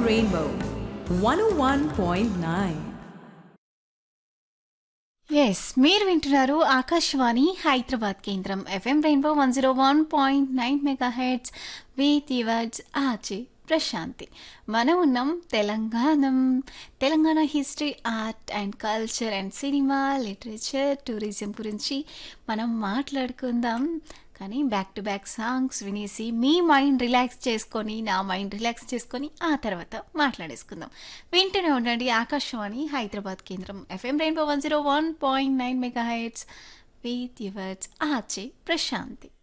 Rainbow 101.9. Yes మీరు వింటున్నారు ఆకాశవాణి హైదరాబాద్ కేంద్రం FM rainbow one zero one point nine mega heads with yours ఆచే ప్రశాంతి మనం ఉన్నాం Telangana Telangana history art and culture and cinema literature tourism గురించి మనం మాట్లాడుకుందాం కానీ బ్యాక్ టు బ్యాక్ సాంగ్స్ వినేసి మీ మైండ్ రిలాక్స్ చేసుకొని నా మైండ్ రిలాక్స్ చేసుకొని ఆ తర్వాత మాట్లాడేసుకుందాం వింటూనే ఉండండి ఆకాశవాణి హైదరాబాద్ కేంద్రం FM rainbow one zero one point nine mega heights with yours ఆచే ప్రశాంతి